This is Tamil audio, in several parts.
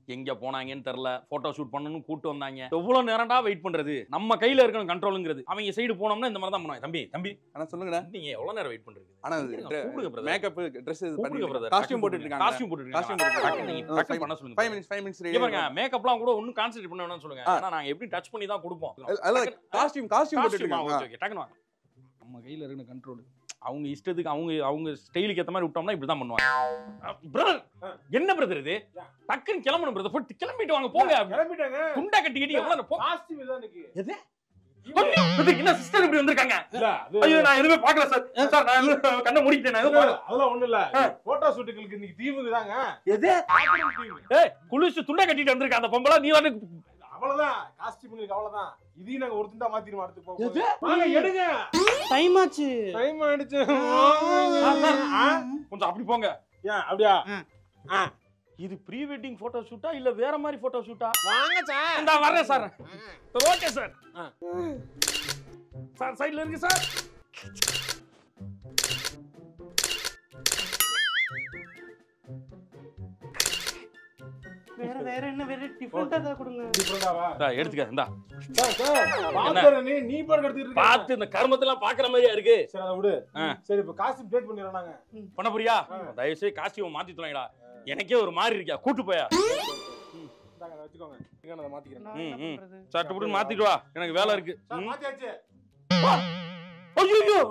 எங்க போனாங்கன்னு தெரியல போட்டோ ஷூட் பண்ணணும் கூட்டு வந்தாங்க எவ்வளவு நேரம்டா வெயிட் பண்றது நம்ம கையில இருக்கணும் கண்ட்ரோலுங்கிறது அவங்க சைடு போனோம்னா இந்த மாதிரி தான் பண்ணுவாங்க தம்பி தம்பி ஆனா சொல்லுங்கண்ணா நீங்க எவ்வளவு நேரம் வெயிட் பண்றது ஆனா கூப்பிடுங்க brother. மேக்கப் ட்ரெஸ் கூப்பிடுங்க brother. காஸ்டியூம் போட்டுட்டு இருக்காங்க காஸ்டியூம் போட்டுட்டு Costume இருக்காங்க போட்டுட்டு டக்குனு இருக்காங்க. டக்குனு Five- பண்ண சொல்லுங்க ஃபைவ் மினிட்ஸ் ஃபைவ் மினிட்ஸ் இங்க பாருங்க மேக்கப்லாம் கூட ஒன்னும் கான்சென்ட்ரேட் பண்ண வேணாம்னு சொல்லுங்க ஆ. ஏன்னா நாங்க எப்படி டச் பண்ணி தான் கொடுப்போம் அதான் காஸ்டியூம் காஸ்டியூம் போட்டுட்டு Costume, ஆ, இருக்காங்க okay, okay, டக்குனு வாங்க. நம்ம கையில இருக்கிற கண்ட்ரோல் அவங்க இஷ்டத்துக்கு அவங்க அவங்க ஸ்டைலுக்கு ஏத்த மாதிரி விட்டோம்னா இப்படி தான் பண்ணுவாங்க பிரதர் என்ன பிரதர் இது டக்குன்னு கிளம்பணும் பிரதர் போட்டு கிளம்பிட்டு வாங்க போங்க கிளம்பிட்டாங்க குண்டா கட்டிக்கிட்டு எவ்வளவு நேரம் போ காஸ்டியூம் இதான் எனக்கு எது brother, என்ன சிஸ்டர் இப்படி வந்திருக்காங்க இல்ல அது ஐயோ நான் எதுவுமே பார்க்கல சார் சார் நான் எதுவும் கண்ணை மூடிக்கிட்டேன் நான் எதுவும் இல்ல, பார்க்கல. அதெல்லாம் ஒண்ணு இல்ல போட்டோ ஷூட்டுகளுக்கு இன்னைக்கு தீவுக்கு தாங்க எது ஏய் குளிச்சு துண்டை கட்டிட்டு வந்திருக்க அந்த பொம்பளை நீ வந்து அவ்வளவுதான் காஸ்டியூம் அவ்வளவுதான் இதையும் நாங்க ஒரு துண்டா மாத்திரும் அடுத்து போக எது? வாங்க எடுங்க டைம் ஆச்சு டைம் ஆயிடுச்சு சார், சார், ஆ? கொஞ்சம் அப்படி போங்க ஏன் அப்படியா இது ப்ரீ வெட்டிங் போட்டோ ஷூட்டா இல்ல வேற மாதிரி போட்டோ ஷூட்டா வாங்க சார் இந்த வர்றேன் சார் ஓகே சார் சார் சைடுல இருக்கு சார் வேற வேற என்ன வேற டிஃபரெண்டா தான் கொடுங்க டிஃபரெண்டாவா இந்தா, எடுத்துக்க இந்தா சார் சார் பாத்துறேன் நீ நீ பாரு எடுத்துட்டு இருக்க பார்த்து இந்த கருமத்தெல்லாம் பாக்குற மாதிரியா இருக்கு சரி அதை விடு ஆ. சரி இப்ப காஸ்டியூம் டேட் பண்ணிடுறோம் நாங்க பண்ண புரியா தயவு செய்து காஸ்டியூம் மாத்தி தொலைங்கடா எனக்கே ஒரு மாதிரி இருக்கியா கூட்டு போயா இந்தாங்க அதை வச்சுக்கோங்க இங்க நான் அதை மாத்திக்கிறேன் நான் என்ன ம், ம். பண்றது? சட்டு புட்டு மாத்திட்டு வா எனக்கு வேலை இருக்கு சார் ம். மாத்தியாச்சு ஐயோ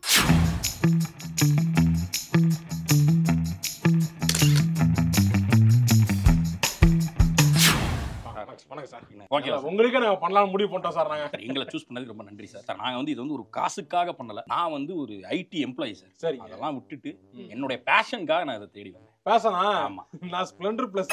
வணக்கம் சார் ஓகே சார் உங்களுக்கே நாங்க பண்ணலாம்னு முடிவு பண்ணிட்டோம் சார் நாங்க சார் எங்களை சூஸ் பண்ணதுக்கு ரொம்ப நன்றி சார் சார் நாங்க வந்து இது வந்து ஒரு காசுக்காக பண்ணல நான் வந்து ஒரு ஐடி எம்ப்ளாயி சார் சரிங்க அதெல்லாம் விட்டுட்டு என்னுடைய பேஷனுக்காக நான் இதை தேடி வந்தேன் பேசனா ஆமா நான் ஸ்ப்ளெண்டர் பிளஸ்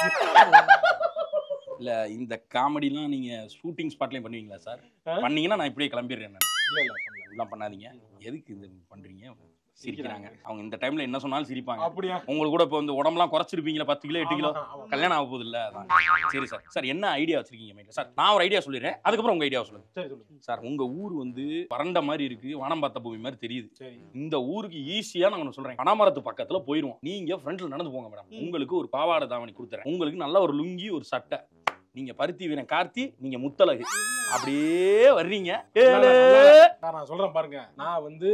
இல்ல இந்த காமெடிலாம் நீங்க ஷூட்டிங் ஸ்பாட்லயும் பண்ணுவீங்களா சார் ஆ? பண்ணீங்கன்னா நான் இப்படியே கிளம்பிடுறேன் நான் இல்ல இல்ல பண்ணல. இதெல்லாம் பண்ணாதீங்க எதுக்கு இது பண்றீங்க சிரிக்கிறாங்க அவங்க இந்த டைம்ல என்ன சொன்னாலும் சிரிப்பாங்க அப்படியா உங்களுக்கு கூட இப்போ இந்த உடம்புலாம் குறைச்சிருப்பீங்களா பத்து கிலோ எட்டு கிலோ ஆமா, ஆமா. கல்யாணம் ஆக போகுது இல்ல அதான் சரி சார் சார் என்ன ஐடியா வச்சிருக்கீங்க மைண்ட்ல சார் நான் ஒரு ஐடியா சொல்லிடுறேன் அதுக்கப்புறம் உங்க ஐடியா சொல்லுங்க சரி சொல்லுங்க சார் உங்க ஊர் வந்து வறண்ட மாதிரி இருக்கு வானம் பார்த்த பூமி மாதிரி தெரியுது சரி இந்த ஊருக்கு ஈஸியா நான் ஒண்ணு சொல்றேன் பனமரத்து பக்கத்துல போயிருவோம் நீங்க ஃப்ரண்ட்ல நடந்து போங்க மேடம் உங்களுக்கு ஒரு பாவாடை தாவணி கொடுத்துறேன் உங்களுக்கு நல்ல ஒரு லுங்கி ஒரு சட்டை நீங்க பருத்தி வீரன் கார்த்தி நீங்க முத்தலகு அப்படியே வர்றீங்க ஏலே. சார் நான் சொல்றேன் பாருங்க நான் வந்து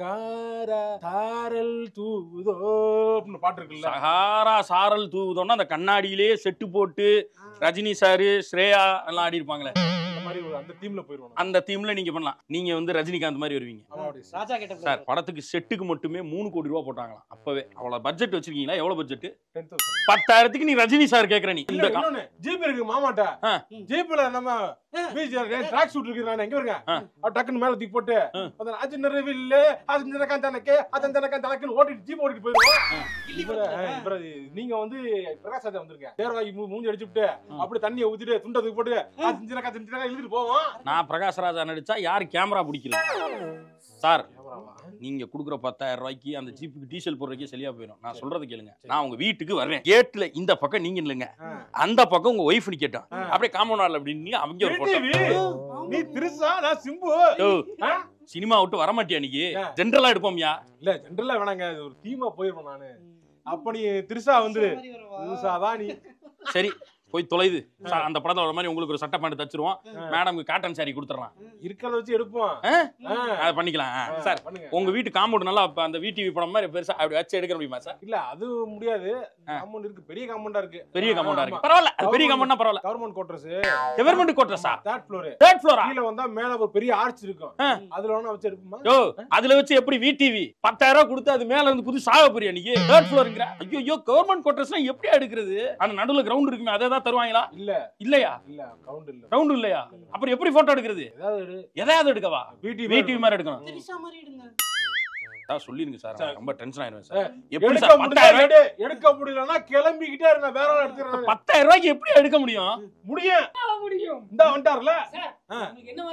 தகார தாரல் தூதோ அப்படின்னு பாட்டு இருக்குல்ல சஹாரா சாரல் தூவுதோன்னா அந்த கண்ணாடியிலேயே செட்டு போட்டு ரஜினி சாரு ஸ்ரேயா எல்லாம் ஆடி இருப்பாங்களே இந்த மாதிரி ஒரு அந்த டீம்ல போயிருவோம் அந்த தீம்ல நீங்க பண்ணலாம் நீங்க வந்து ரஜினிகாந்த் மாதிரி வருவீங்க ஆமா அப்படி ராஜா கிட்ட சார் படத்துக்கு செட்டுக்கு மட்டுமே மூணு கோடி ரூபா போட்டாங்களாம் அப்பவே அவ்வளவு பட்ஜெட் வச்சிருக்கீங்களா எவ்வளவு பட்ஜெட் டென் தௌசண்ட் பத்தாயிரத்துக்கு நீ ரஜினி சார் கேக்குற நீ இந்த கா- இன்னொன்னு ஜீப் இருக்கு மாமாட்ட ஆ. ஜீப்ல நம்ம பீச் ட்ராக் ஷூட் இருக்கு நான் எங்க இருக்கேன் ஆ. அவர் டக்குன்னு மேல தூக்கி போட்டு ஆ. அந்த அஜினர் வில்லு அஜினர் தனக்கு அதன் தனக்கு ஓட்டிட்டு ஜீப் ஓட்டிட்டு போயிடுவோம் இவர இவர நீங்க வந்து பிரகாஷ் ராஜா வந்திருக்க தேர்வாகி மூஞ்சி அடிச்சுட்டு அப்படி தண்ணியை ஊத்திட்டு துண்டை தூக்கி போட்டு அஜினக்கா அஜினக்கா இழுத்துட்டு போவோம் நான் பிரகாஷ் ராஜா நடிச்சா யார் கேமரா பிடிக்கிறது சார் நீங்க குடுக்குற பத்தாயிரம் ரூபாய்க்கு அந்த ஜீப்புக்கு டீசல் போடுறதுக்கே சரியா போயிடும் நான் சொல்றது கேளுங்க நான் உங்க வீட்டுக்கு வர்றேன் கேட்ல இந்த பக்கம் நீங்க இல்லைங்க ஆ. அந்த பக்கம் உங்க ஒய்ஃப் நிக்கட்டும் ஆ. அப்படியே காம்பவுண்ட் அப்படின்னு அவங்க ஒரு photo. நீ திருசா நான் சிம்பு யோ, ஆ? சினிமா விட்டு வர மாட்டியா நீ ஆ. ஜென்ரலா எடுப்போம்யா இல்ல ஜென்ரலா வேணாங்க இது ஒரு டீமா போயிருவோம் நானு அப்ப நீ திருசா வந்துரு திருசா தான் நீ சரி போய் தொலைது சார், அந்த படத்துல வர மாதிரி உங்களுக்கு ஒரு சட்டை பேண்ட் தச்சிருவோம் ஆ. மேடம்க்கு காட்டன் சாரி கொடுத்துடலாம் இருக்கிறத வச்சு எடுப்போம் ஆ? ஆ. அதை பண்ணிக்கலாம் ஆ, ஆ, சார் பண்ணுங்க உங்க வீட்டு காம்பவுண்ட் நல்லா அப்ப அந்த விடிவி படம் மாதிரி பெருசா அப்படி வச்சு எடுக்க முடியுமா சார் இல்ல அது முடியாது ஆ. காம்பவுண்ட் இருக்கு பெரிய காம்பவுண்டா இருக்கு பெரிய காம்பவுண்டா இருக்கு பரவாயில்ல அது பெரிய காம்பவுண்ட்னா பரவாயில்ல கவர்மெண்ட் குவார்டர்ஸ் கவர்மெண்ட் கோட்ரஸா தேர்ட் ஃப்ளோர் தேர்ட் ஃப்ளோரா கீழ வந்தா மேல ஒரு பெரிய ஆர்ச் இருக்கும் ஆ. அதுல வேணா வச்சு எடுப்போமா யோ அதுல வச்சு எப்படி விடிவி பத்தாயிரம் ரூபாய் கொடுத்து அது மேல இருந்து குதி சாக போறியா நீ தேர்ட் ஃப்ளோருங்கிற ஐயோ ஐயோ கவர்மெண்ட் கோட்ரஸ்னா எப்படி எடுக்கிறது அந்த நடுவுல கிரவுண்ட் இருக்குமே அதே தான் தருவாங்களா இல்ல இல்லையா இல்ல கவுண்ட் இல்ல கிரவுண்ட் இல்லையா அப்புறம் எப்படி போட்டோ எடுக்கிறது ஏதாவது எடு எதையாவது எடுக்கவா பிடி விடிவி மாதிரி எடுக்கணும் திரிஷா மாதிரி எடுங்க அதான் சொல்லிருங்க சார் சார். ரொம்ப டென்ஷன் ஆயிருவேன் சார், சார் எப்படி எடுக்க சார் முடியல பத்தாயிரம் ரூபாய் எடு. எடுக்க முடியலன்னா கிளம்பிக்கிட்டே இருங்க வேற ஆள் எடுத்துறேன் பத்தாயிரம் ரூபாய்க்கு எப்படி எடுக்க முடியும் முடியும் முடியும் இந்த வந்துட்டார்ல சார் ஆ. உங்களுக்கு என்ன மாதிரி சார் இருக்கணும்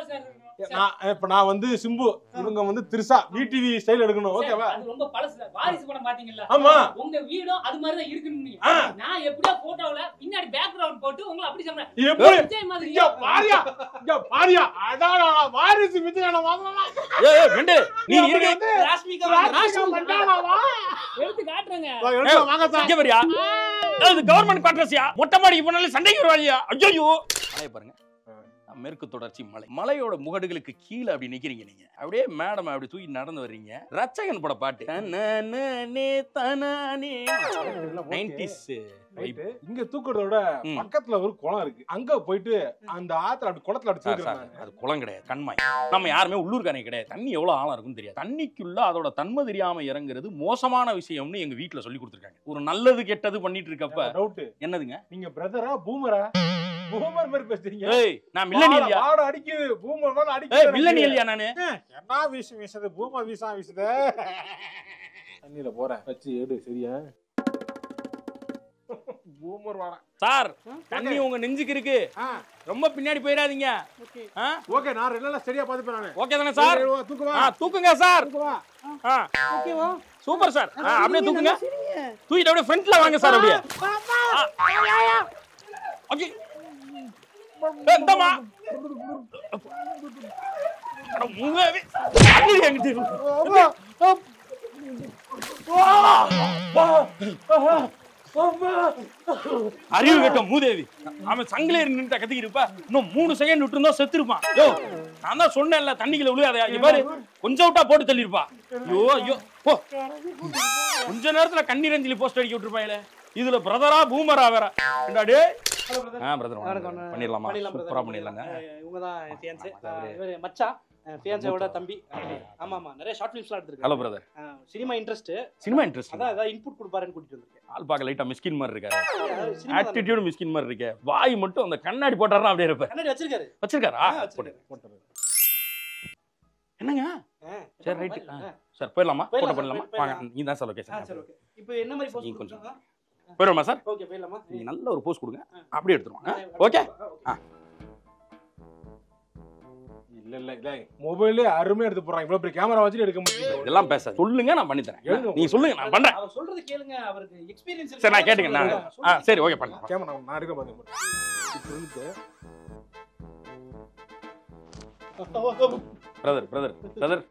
நான் இப்ப நான் வந்து சிம்பு இவங்க வந்து திருசா விடிவி ஸ்டைல் எடுக்கணும் ஓகேவா அது ரொம்ப பழசு வாரிசு படம் பாத்தீங்கல்ல ஆமா உங்க வீடும் அது மாதிரி தான் இருக்குன்னு ஆ. நான் எப்படியோ போட்டோல பின்னாடி பேக்ரவுண்ட் போட்டு உங்களை அப்படி சொல்றேன் எப்படி விஜய் மாதிரி இங்க பாரியா இங்க பாரியா அடாடா வாரிசு விஜயன வாங்கலாம் ஏய் ஏய், ஃப்ரெண்டு நீ இருக்க ராஷ்மிகா ராஷ்மிகா மண்டானாவா எடுத்து காட்டுறேங்க எடுத்து வாங்க சார் இங்க வரியா இது கவர்மெண்ட் குவார்டர்ஸ்யா மொட்டை மாடிக்கு போனாலே சண்டைக்கு வருவாங்க ஐயோ மலையை பாருங்க மேற்கு தொடர்ச்சி மலை மலையோட முகடுகளுக்கு கீழே அப்படி நிக்கிறீங்க நீங்க அப்படியே மேடம் அப்படி தூக்கி நடந்து வர்றீங்க ரச்சகன் பட பாட்டு தனனனே தனானே 90s ரைட்டு இங்க தூக்குறத விட ம். பக்கத்துல ஒரு குளம் இருக்கு அங்க போயிட்டு அந்த ஆத்துல அப்படி குளத்துல அப்படி சார் சார் தூக்குறாங்க அது குளம் கிடையாது கண்மாய் நம்ம யாருமே உள்ளூர்காரங்க கிடையாது தண்ணி எவ்வளவு ஆழம் இருக்குன்னு தெரியாது தண்ணிக்குள்ள அதோட தன்மை தெரியாம இறங்குறது மோசமான விஷயம்னு எங்க வீட்ல சொல்லி கொடுத்துருக்காங்க ஒரு நல்லது கெட்டது பண்ணிட்டு இருக்கப்ப டவுட் என்னதுங்க நீங்க பிரதரா பூமரா பூமர் மாதிரி பேசுறீங்க ஏய் நான் மில்லனியல்யா வாட அடிக்குது பூமர் மேல ஏய் அடிக்குது மில்லனியல்யா நானு என்ன வீசு வீசுது பூமர் வீசா வீசுது தண்ணியில போறேன் வச்சு எடு சரியா பூமர் வாடா சார் தண்ணி உங்க நெஞ்சுக்கு இருக்கு ஆ ரொம்ப பின்னாடி போயிடாதீங்க ஓகே ஆ? ஓகே நான் ரெண்டு நாளா சரியா பாத்துப்பேன் நானு ஓகே தானே சார் சரி, வா, தூக்குவா ஆ தூக்குங்க சார் தூக்குவா ஆ ஓகேவா சூப்பர் சார் ஆ அப்படியே தூக்குங்க சரிங்க தூக்கிட்டு அப்படியே ஃப்ரண்ட்ல வாங்க சார் அப்படியே ஓகே எந்தமா அட மூவே அது எங்கிட்ட அறிவு கட்ட மூதேவி அவன் சங்கிலேறி நின்று கத்திக்கிட்டு இன்னும் மூணு செகண்ட் விட்டு இருந்தா செத்துருப்பான் யோ நான் தான் சொன்னேன்ல தண்ணிக்குள்ள விழுகாதயா இங்க பாரு கொஞ்சம் விட்டா போட்டு தள்ளிருப்பா ஐயோ ஐயோ போ கொஞ்ச நேரத்துல கண்ணீர் அஞ்சலி போஸ்ட் அடிக்க விட்டுருப்பாங்களே இதுல பிரதரா பூமரா வேற என்னடா டேய் ஆ பிரதர் வணக்கம். பண்ணிடலாமா பண்ணிடலாம் brother. சூப்பரா பண்ணிடலாங்க இவங்க தான் ஃபியான்சே ஆமா, அது இவர் மச்சான் ஃபியான்சேவோட தம்பி ஆமா ஆமா நிறைய ஷார்ட் ஃபிலிம்ஸ்லாம் ஹலோ எடுத்திருக்காரு brother cinema interest cinema interest அதான் ஏதாவது இன்புட் கொடுப்பாருன்னு கூட்டிட்டு வந்திருக்கேன் ஆள் பார்க்க லைட்டா மிஸ்கின் மாதிரி இருக்காரு அதாவது cinema தான் ஆட்டிடியூட் மிஸ்கின் மாதிரி இருக்கே வாய் மட்டும் அந்த கண்ணாடி போட்டாருன்னா அப்படியே இருப்ப கண்ணாடி வச்சிருக்காரு வச்சிருக்காரா ஆ, வச்சிருக்காரு. போட்டு. என்னங்க ஆ, சரி, right. ஆ, ஆ. சார் போயிடலாமா போயிடலாம் போட்டோ sir, பண்ணலாமா போயிடலாம். வாங்க நீ தான் சார் ஆ, லொகேஷன் சரி ஓகே இப்போ என்ன மாதிரி நீங்க போஸ்ட் கொஞ்சம். கொஞ்சம் போயிடுமா சார் ஓகே போயிடலாமா நீங்க நல்ல ஒரு போஸ்ட் கொடுங்க ஆ. அப்படியே எடுத்துருவாங்க ஓகே ஆ. இல்ல இல்ல இல்ல மொபைல்லே அருமையா எடுத்து போறாங்க இவ்வளவு பெரிய கேமரா வச்சுட்டு எடுக்க முடியல இதெல்லாம் பேசாது சொல்லுங்க நான் பண்ணி தரேன் எழுதுங்க. நீங்க சொல்லுங்க நான் பண்றேன் அவர் சொல்றது கேளுங்க அவருக்கு எக்ஸ்பீரியன்ஸ் சரி நான் கேட்டுங்க நான் ஆ சரி ஓகே பண்ணலாம் கேமரா நான் எடுக்க மாட்டேன் இப்ப இருந்து பிரதர் பிரதர் பிரதர்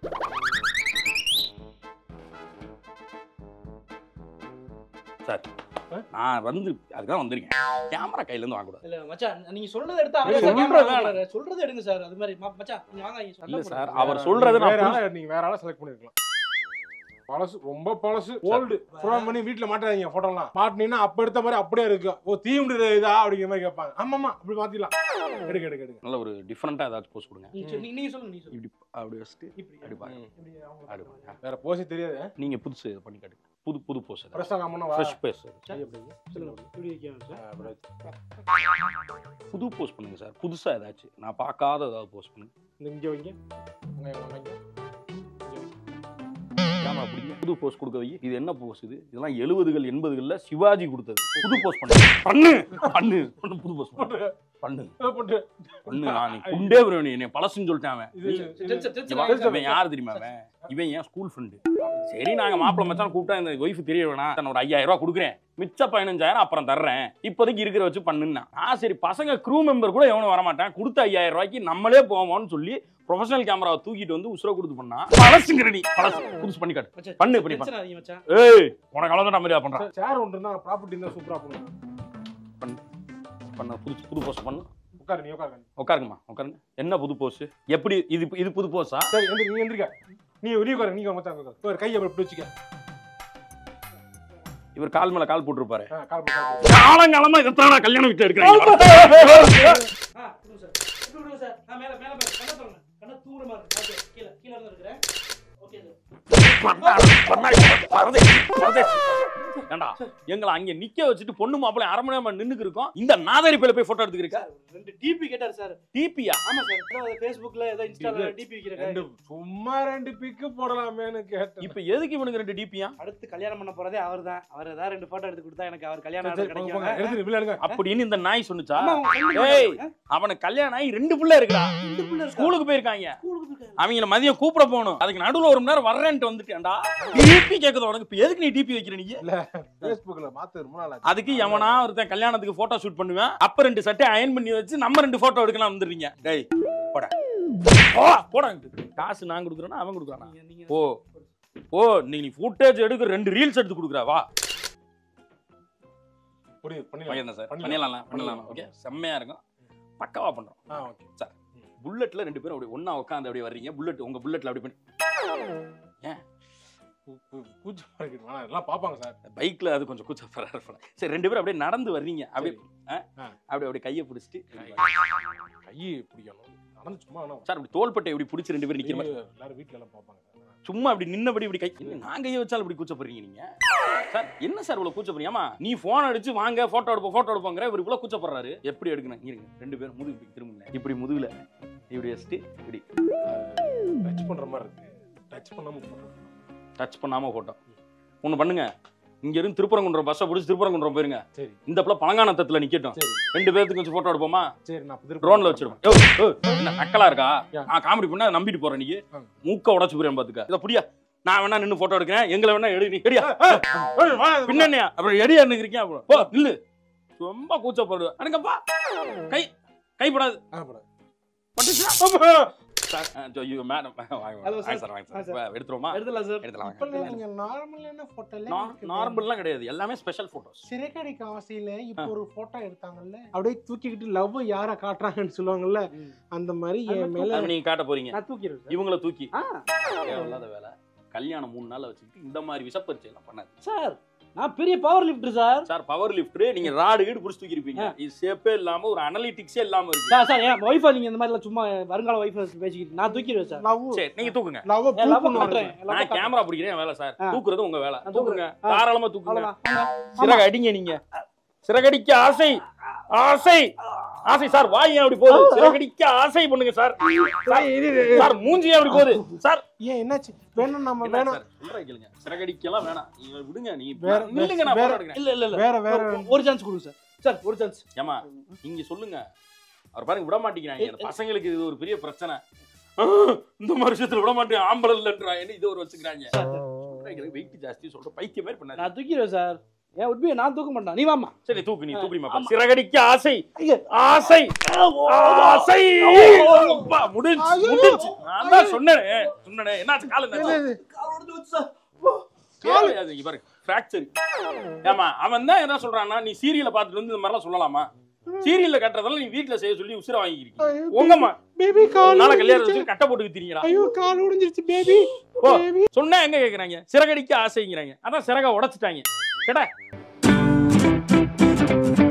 சார் நான் வந்து அதுதான் வந்திருக்கேன் கேமரா கையில இருந்து வாங்கக்கூடாது இல்ல மச்சான் நீங்க சொல்றத எடுத்து அவரே சொல்றது கேமரா வேணாம். வாங்குறாரு. சொல்றத எடுங்க சார் அது மாதிரி ம- மச்சான் நீங்க வாங்க இங்க இல்ல சண்டை சார் போடாதீங்க. அவர் சொல்றது நான் வேற புரிஞ்சு- ஆளை நீங்க வேற ஆளை செலக்ட் பண்ணிருக்கலாம் பழசு ரொம்ப பழசு ஓல்டு ப்ரோம் பண்ணி வீட்ல மாட்டாதீங்க போட்டோலாம் மாட்டினீங்கன்னா அப்ப எடுத்த மாதிரி அப்படியே இருக்கும் ஓ தீ முடிற இதா அப்படிங்கிற மாதிரி கேட்பாங்க ஆமாமா அப்படி மாத்திடலாம் எடுக்க எடுக்க எடுக்க நல்ல ஒரு டிஃப்ரெண்டா ஏதாச்சும் போஸ்ட் கொடுங்க நீங்க சொல்லு- நீங்க சொல்லுங்க நீங்க சொல்லுங்க இப்படி அப்படி வச்சுட்டு இப்படி அப்படி பாருங்க இப்படி அவங்க அப்படி பாருங்க. வேற போஸே தெரியாது நீங்க புதுசு இது பண்ணி காட்டுங்க புது புது போஸ் ஃப்ரெஷ்ஷா காமனா வா ஃப்ரெஷ் பேஸ் சரி, அப்படிங்க. சொல்லுங்க இப்படி வைக்கணும் சார் ஆ, அப்படி வச்சு. புது போஸ்ட் பண்ணுங்க சார் புதுசா ஏதாச்சும் நான் பார்க்காத ஏதாவது போஸ்ட் பண்ணுங்க இந்த இங்க வைங்க இங்க வைங்க, வைங்க. கேமரா பிடிங்க புது போஸ்ட் கொடுக்க வை இது என்ன போஸ்ட் இது இதெல்லாம் எழுபதுகள் எண்பதுகள்ல சிவாஜி கொடுத்தது புது போஸ்ட் பண்ணு பண்ணு பண்ணு பண்ணு புது போஸ்ட் பண்ணு பண்ணு இதை போட்டு பண்ணு நான் நீ குண்டே வருவேன் நீ என்னை பழசுன்னு சொல்லிட்டேன் அவன் இது டென்ஷன் டென்ஷன் இவன் ஆகாத. இவன் யார் தெரியுமா அவன் இவன் என் ஸ்கூல் ஃப்ரெண்டு சரி நாங்க மாப்பிள்ள மச்சான் கூப்பிட்டா இந்த ஒய்ஃப் தெரிய வேணாம் நான் ஒரு ஐயாயிரம் ரூபாய் கொடுக்குறேன் மிச்ச பதினஞ்சாயிரம் அப்புறம் தர்றேன் இப்போதைக்கு இருக்கிற வச்சு பண்ணுன்னா நான் சரி பசங்க க்ரூ மெம்பர் கூட எவனும் வரமாட்டேன் கொடுத்த ஐயாயிரம் ரூபாய்க்கு நம்மளே போவோம்னு சொல்லி ப்ரொஃபஷனல் கேமராவை தூக்கிட்டு வந்து உசுர கொடுத்து பண்ணா பழசுங்கிற நீ பழசு புதுசு பண்ணி காட்டு மச்சான், பண்ணு இப்படி பண்ணு டென்ஷன் ஆகாதீங்க மச்சான். ஏய் உனக்கு அவ்வளோதான் மாதிரியா பண்றான் சேர் ஒன்று இருந்தா ப்ராப்பர்ட்டி இருந்தா சூப்பரா பண்ணுங்க பண்ண புது புது போஸ்ட் பண்ணு உட்காரு நீ உட்காரு உட்காருங்கம்மா உட்காருங்க என்ன புது போஸ்ட் எப்படி இது இது புது போஸா சரி எந்திரி நீ எந்திரிக்க நீ நீ உட்காரு நீங்க மச்சான் உட்காரு ஒரு கையை அப்படி இப்படி வச்சுக்க இவர் கால் மேல கால் போட்டிருப்பாரு ஆ, கால் போடு, கால் போடு. காலங்காலமா இதைத்தான் கல்யாணம் வீட்டுல எடுக்கிறாங்க ஆ, கொடுங்க சார். இப்படி விடுங்க சார். ஆ, மேல, மேல, மேல. கண்ணை திறங்க. கண்ணை தூங்குற மாதிரி இருக்கு. ஓகே, கீழே, கீழே இருந்து இருக்கிறேன். Okay sir. பரதேசி பரதேசி ஏண்டா எங்களை அங்க நிக்க வச்சுட்டு பொண்ணு மாப்பிள்ளை அரை மணி நேரம் நின்னுக்கு இருக்கோம் இந்த நாதாரி பையில போய் போட்டோ எடுத்துக்கிறீங்க ரெண்டு டிபி கேட்டார் சார் டிபியா ஆமா சார் ஏதோ ஃபேஸ்புக்ல ஏதோ இன்ஸ்டால இது- டிபி வைக்கிறேன் ரெண்டு சும்மா ரெண்டு பிக்கு போடலாமேன்னு கேட்டேன் இப்ப எதுக்கு இவனுக்கு ரெண்டு டிபியா அடுத்து கல்யாணம் பண்ண போறதே அவர் தான் அவர் ஏதாவது ரெண்டு போட்டோ எடுத்து கொடுத்தா எனக்கு அவர் கல்யாணம் சரி, சரி, போங்க, போங்க. கிடைக்கும் எடுத்துரு, பிள்ளை எடுங்க. அப்படின்னு இந்த நாய் சொன்னுச்சா ஆமா, உங்க friend ஏய் இருக்காங்க. அவனுக்கு கல்யாணம் ஆகி ரெண்டு பிள்ளை இருக்குடா ரெண்டு பிள்ளை இருக்கா? ஸ்கூலுக்கு போயிருக்காங்க ஸ்கூலுக்கு போயிருக்காரு. அவங்கள மதியம் கூப்பிட போகணும் அதுக்கு நடுவுல ஒரு மணி நேரம் வர்றேன்ட்டு வந்துட்டேன்டா டிபி கேக்குது உனக்கு இப்ப எதுக்கு நீ டிபி வைக்கிற நீ Facebookல மாத்து ரொம்ப நாள் ஆச்சு. அதுக்கு எவனா ஒருத்தன் கல்யாணத்துக்கு போட்டோ ஷூட் பண்ணுவேன் அப்ப ரெண்டு சட்டை அயன் பண்ணி வச்சு நம்ம ரெண்டு போட்டோ எடுக்கலாம் வந்துடுறீங்க டேய் போட போ, போடா இங்கிட்டு. காசு நான் கொடுக்குறேன்னா அவன் கொடுக்குறானா நீங்க- நீங்க- ஓ ஓ நீ நீ ஃபுட்டேஜ் எடுக்க ரெண்டு ரீல்ஸ் எடுத்து கொடுக்குறா வா புரியுது, பண்ணிடலாம். பண்ணிடலாம் சார் பண்ணிடலாம். பண்ணிடலாம் பண்ணலாம் ஓகே செம்மையா இருக்கும் பக்காவா பண்றோம் ஆ, okay. புல்லட்ல ரெண்டு பேரும் அப்படி ஒண்ணா உட்காந்து அப்படியே வர்றீங்க புல்லட் உங்க புல்லட்ல அப்படி பண்ணி கூ- கூ- கூச்சமா இருக்கு. வேணாம், இதெல்லாம் பாப்பாங்க சார். பைக்ல அது கொஞ்சம் கூச்சப்படா இருப்பேன் சரி ரெண்டு பேரும் அப்படியே நடந்து வர்றீங்க அப்படியே ஆ? ஆ. அப்படியே அப்படியே கையை பிடிச்சிட்டு கையை பிடிக்கணும். நடந்து சும்மா வேணாம். சார் அப்படி தோள்பட்டை இப்படி பிடிச்சி ரெண்டு பேரும் நிக்கிற மாதிரி ஐயோ, எல்லாரும் வீட்ல எல்லாம் பாப்பாங்க சார். சும்மா அப்படி நின்னபடி இப்படி கை என்ன, நான் கையை வச்சாலும் இப்படி கூச்சப்படுறீங்க நீங்க சார் என்ன சார் இவ்வளவு கூச்சப்படுறீங்க ஆமா நீ போன் அடிச்சு வாங்க போட்டோ எடுப்போம் போட்டோ எடுப்போங்கிற இவர் இவ்வளவு கூச்சப்படுறாரு எப்படி எடுக்கணும் இருங்க ரெண்டு பேரும் முதுகு இப்படி திரும்புங்க இப்படி முதுகுல இப்படி வச்சுட்டு இப்படி டச் பண்ற மாதிரி இருக்கு. டச் பண்ணாம போடுறேன். டச் பண்ணாம போட்டோ ஒண்ணு பண்ணுங்க இங்க இருந்து திருப்பரங்குன்றம் பஸ்ஸை பிடிச்சி திருப்பரங்குன்றம் போயிருங்க சரி. இந்த பிள்ளை பழங்கானத்தத்துல நிக்கட்டும் சரி. ரெண்டு பேர்த்துக்கு கொஞ்சம் போட்டோ எடுப்போமா சரி, நான் திருப்பி- ட்ரோன்ல வச்சிருவோம் யோ, யோ, என்ன நக்கலா இருக்கா யா. நான் காமெடி பண்ணா நம்பிட்டு போறேன் நீ ஆ. மூக்க உடச்சு போறேன் பாத்துக்க இத புடியா நான் வேணா நின்னு போட்டோ எடுக்கிறேன் எங்களை வேணா எடு நீ எடியா ஏய், வா, பின்னணியா அப்புறம் எடியா நிக்கிறீங்க அப்புறம் போ நில்லு ரொம்ப கூச்சப்படுவேன் அனுங்கப்பா கை கைப்படாது ஆ, போடு. பட்டுச்சுன்னா சார் ஐயோ மேடம் வாங்க Hello, வாங்க sir. சார் வாங்க ஆ, சார் sir. வா, எடுத்துருவோமா எடுத்துடலாம் சார் எடுத்துலாம் இப்ப நீங்க நார்மலான போட்டோல நார்மல்லாம் கிடையாது எல்லாமே ஸ்பெஷல் போட்டோஸ் சிறைக்கடிக்க ஆசையில இப்ப ஒரு போட்டோ எடுத்தாங்கல்ல அப்படியே தூக்கிக்கிட்டு லவ் யார காட்டுறாங்கன்னு சொல்லுவாங்கல்ல அந்த மாதிரி என் மேல நீங்க காட்ட போறீங்க நான் தூக்கிடுவேன் சார் இவங்கள தூக்கி ஆ, தேவையில்லாத வேலை கல்யாணம் மூணு நாள்ல வச்சுக்கிட்டு இந்த மாதிரி விஷப்பரிச்சை எல்லாம் பண்ணாது சார் நான் பெரிய power lifter sir sir power lift நீங்க ராடு கீடு புடிச்சு தூக்கி இருப்பீங்க இது ஷேப்பே இல்லாம ஒரு அனலிட்டிக்ஸே இல்லாம இருக்கு சார் சார் என் ஒய்ஃபா நீங்க இந்த மாதிரி எல்லாம் சும்மா வருங்கால ஒய்ஃபா பேசிக்கிட்டு நான் தூக்கிடுவேன் சார் லவ் சரி நீங்க தூக்குங்க லவ் என் ப்ரூவ் love பண்ணுவாங்க காட்டுறேன், என் love நான் காட்டுறேன். கேமரா பிடிக்கிறேன் என் வேலை சார் ஆ. தூக்குறது உங்க வேலை நான் தூக்குங்க தூக்குறேன். ஆ. தாராளமா தூக்குங்க அவ்வளவுதான் சிறகு அடிங்க நீங்க சிறகடிக்க ஆசை ஆசை ஆசை சார் வாய் ஏன் அப்படி போகுது சிறகடிக்க ஆசை பண்ணுங்க சார் சார், சார் மூஞ்சி ஏன் அப்படி போகுது சார் ஏன் என்னாச்சு வேணும் நம்ம என்ன வேணும் சார் சொல்றேன் கேளுங்க சிறகடிக்கலாம் வேணாம் நீங்க விடுங்க நீ வேற- நில்லுங்க நான் வேற- photo எடுக்கிறேன் இல்ல இல்ல இல்ல வேற வேற ஒரு- ஒரு சான்ஸ் கொடுங்க சார் சார் ஒரு சான்ஸ் ஏமா நீங்க சொல்லுங்க அவர் பாருங்க விட மாட்டேங்கிறாங்க இந்த பசங்களுக்கு இது ஒரு பெரிய பிரச்சனை ஆ, இந்த மாதிரி விஷயத்துல விட மாட்டேன் ஆம்பளை இல்லைன்றாங்க இது ஒரு வச்சுக்கிறாங்க வெயிட் ஜாஸ்தி சொல்ற பைத்திய மாதிரி பண்ணாரு நான் தூக்கிடுவேன் சார் ஏன் உண்மையை நான் தூக்க மாட்டேன் நீ வாமா சரி தூக்கு நீ தூக்குறீமா ஆமா. சிறகடிக்க ஆசை ஐயா. ஆசை ஆசை அப்பா, முடிஞ்சுச்சு முடிஞ்சுச்சு நான் தான் சொன்னேன் சொன்னேனே என்னாச்சு கால என்னது? அது இவர் ஃபிராக்சர் ஏமா அவன் தான் என்ன சொல்றான்னா நீ சீரியலை பார்த்துட்டு வந்து இந்த மாதிரிலாம் சொல்லலாமா சீரியல்ல கட்டுறதெல்லாம் நீ வீட்ல செய்ய சொல்லி உசுர வாங்கிக்கிறீங்க ஐயோ, உங்கம்மா பேபி கால் நாளை கல்யாணம் உடைஞ்சிருச்சு. வச்சு கட்ட போட்டு திரிங்கடா ஐயோ கால் உடைஞ்சிருச்சு பேபி ஓ. பேபி சொன்னா எங்க கேக்குறாங்க சிறகடிக்க ஆசைங்கிறாங்க அதான் சிறக உடைச்சிட்டாங்க கேட்டா